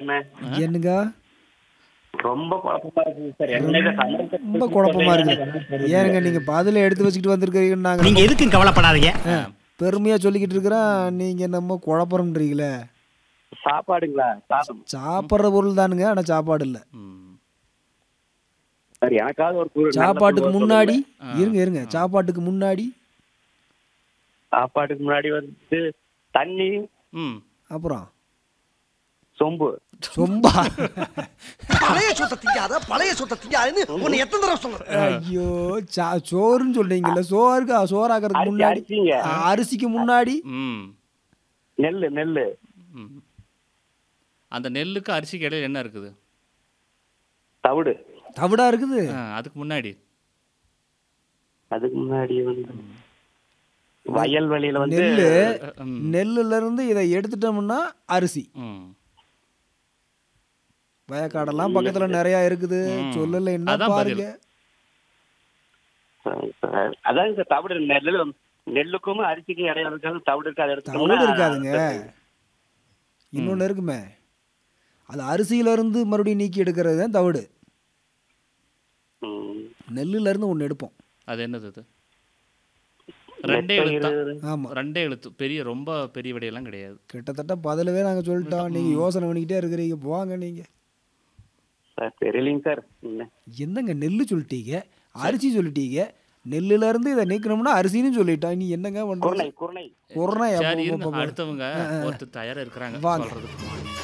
என்ன என்னங்க ரொம்ப குழப்பமா இருக்குது சார் என்னங்க சமையல் ரொம்ப குழப்பமா இருக்கு ஏனுங்க நீங்க பதில எடுத்து வச்சுக்கிட்டு வந்திருக்கீங்க நாங்க நீங்க எதுக்கும் கவலைப்படாதீங்க பெருமையா சொல்லிக்கிட்டு இருக்கிறோம் நீங்க என்னமோ குழப்பறன்றீங்களே சாப்பாடுங்களா சாதம் சாப்பிட்ற பொருள் தானுங்க ஆனா சாப்பாடு இல்ல ம். சார் எனக்காவது ஒரு குரு- நல்ல சாப்பாட்டுக்கு குருவா முன்னாடி சொல்லுங்க. இருங்க இருங்க சாப்பாட்டுக்கு முன்னாடி சாப்பாட்டுக்கு முன்னாடி வந்து தண்ணி ம் அப்புறம் சொம்பு சொம்பா பழைய சொத்தை திங்காத பழைய சொத்தை திங்காதுன்னு உன்னை எத்தனை தடவை சொல்றேன் ஐயோ சா- சோறுன்னு சொல்றீங்கல்ல சோறுக்கு சோறாக்குறதுக்கு அரிசி, முன்னாடி அரிசிங்க. ஆ, அரிசிக்கு முன்னாடி ம் நெல்லு நெல்லு ம். அந்த நெல்லுக்கு அரிசிக்கு இடையில என்ன இருக்குது தவிடு தவிடா இருக்குது ஆ, அதுக்கு முன்னாடி அதுக்கு முன்னாடி வந்து வயல்வெளியில வந்து நெல்லு ம். நெல்லுல இருந்து இதை எடுத்துட்டோம்னா அரிசி ம் வயக்காடெல்லாம் பக்கத்துல நிறைய இருக்குது ம். சொல்லல என்ன அதான் பதில். பாருங்க அதாங்க சார் தவிடு நெல்லு நெல்லுக்கும் அரிசிக்கும் இடையில இருக்கிறது தவிடு இருக்கு அதை தவிடு எடுத்துட்டோம்னா இருக்காதுங்க இன்னொன்னு இருக்குமே அது அரிசியில இருந்து மறுபடியும் நீக்கி எடுக்கிறது தான் தவிடு ம். நெல்லுல இருந்து ஒண்ணு எடுப்போம் அது என்னது அது ரெண்டே நெற்பயிர் எழுத்து ஆமா ரெண்டே எழுத்து பெரிய ரொம்ப பெரிய விடையெல்லாம் கிடையாது கிட்டத்தட்ட பதிலவே நாங்க சொல்லிட்டோம் நீங்க யோசனை பண்ணிக்கிட்டே இருக்கிறீங்க போங்க நீங்க சார் தெரியலைங்க சார் என்ன என்னங்க நெல்லு சொல்லிட்டீங்க அரிசி சொல்லிட்டீங்க நெல்லுல இருந்து இதை நீக்கணும்னா அரிசின்னு சொல்லிட்டோம் நீ என்னங்க குருணை பண்ற குருணை குரணை சரி இருங்க அடுத்தவங்க ஒருத்தர் தயாரா இருக்கிறாங்க வாங்க. சொல்றதுக்கு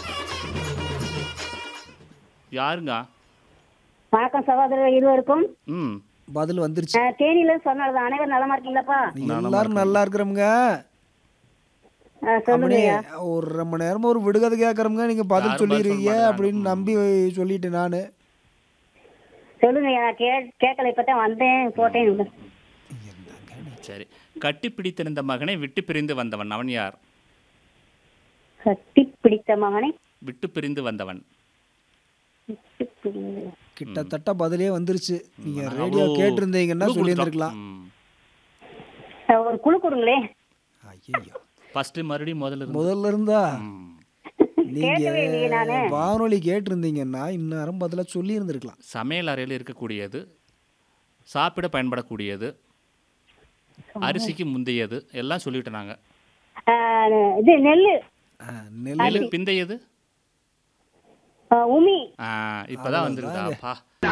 யாருங்க வணக்கம் சகோதரர் இருவருக்கும் ம் பதில் வந்துருச்சு அஹ், தேனியில சொன்னது அனைவரும் நலமா இருக்கீங்களாப்பா எல்லாரும் நல்லா இருக்கிறோமுங்க அஹ், சொல்லுங்க அப்படியே ஒரு ரொம்ப நேரமா ஒரு விடுகதை கேட்கறோமுங்க நீங்க பதில் யாரும் பதில் சொல்லிடுவீங்க சொல்ல அப்படின்னு மாட்டேங்கிறாங்க. நம்பி சொல்லிட்டேன் நானு சொல்லுங்க நான் கே கேட்கல இப்பதான் வந்தேன் போட்டேன் சரி கட்டி பிடித்திருந்த மகனை விட்டு பிரிந்து வந்தவன் அவன் யார் கட்டி பிடித்த மகனை விட்டு பிரிந்து வந்தவன் விட்டு பிரிந்து. கிட்டத்தட்ட பதிலே வந்துருச்சு நீங்க நாங்க ரேடியோ அவ்வளோ கேட்டிருந்தீங்கன்னா clue சொல்லியிருந்திருக்கலாம் கொடுத்தோம். ம். அஹ், ஒரு குழு கொடுங்களே ஐயோ ஃபர்ஸ்ட் மறுபடியும் முதல்ல இருந்து. முதல்ல இருந்தா ம். நீங்க கேட்கவே இல்லையே நானு வானொலி கேட்டிருந்தீங்கன்னா இந்நேரம் பதிலா சொல்லி இருந்திருக்கலாம் சமையல் அறையில் இருக்கக்கூடியது சாப்பிட பயன்படக்கூடியது அரிசிக்கு முந்தையது எல்லாம் சொல்லிட்டு நாங்க அஹ், இது நெல்லு நெல் நெல்லுக்கு பிந்தையது அஹ், உமி ஆ, இப்பதான் வந்துருக்குதாப்பா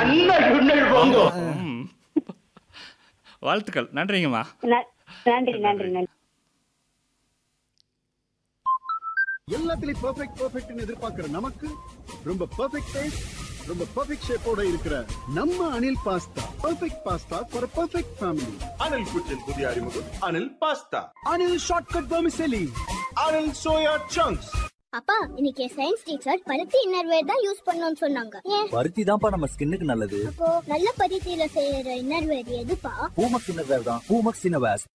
ம். வாழ்த்துக்கள் நன்றிங்கம்மா ந- நன்றி நன்றி நன்றி எல்லாத்துலயும் பெர்ஃபெக்ட் பெர்ஃபெக்ட்னு எதிர்பார்க்கிற நமக்கு ரொம்ப பெர்ஃபெக்ட் டேஸ்ட் ரொம்ப பெர்ஃபெக்ட் ஷேப்போட இருக்கிற நம்ம Anil pasta perfect pasta for perfect family Anil குச்சின் புதிய அறிமுகம் Anil pasta Anil shortcut vermicelli Anil soya chunks அப்பா இன்னைக்கு சயின்ஸ் டீச்சர் பருத்தி இன்னர்வேர் தான் யூஸ் பண்ணணும்னு சொன்னாங்க ஏன் பருத்தி தான்ப்பா நம்ம ஸ்கின்னுக்கு நல்லது அப்போ நல்ல பருத்தியில செய்யற இன்னர்வேர் எதுப்பா பூமக்ஸ் இன்னர்வேர் தான் பூமக்ஸ் இன்னர்வேர்ஸ்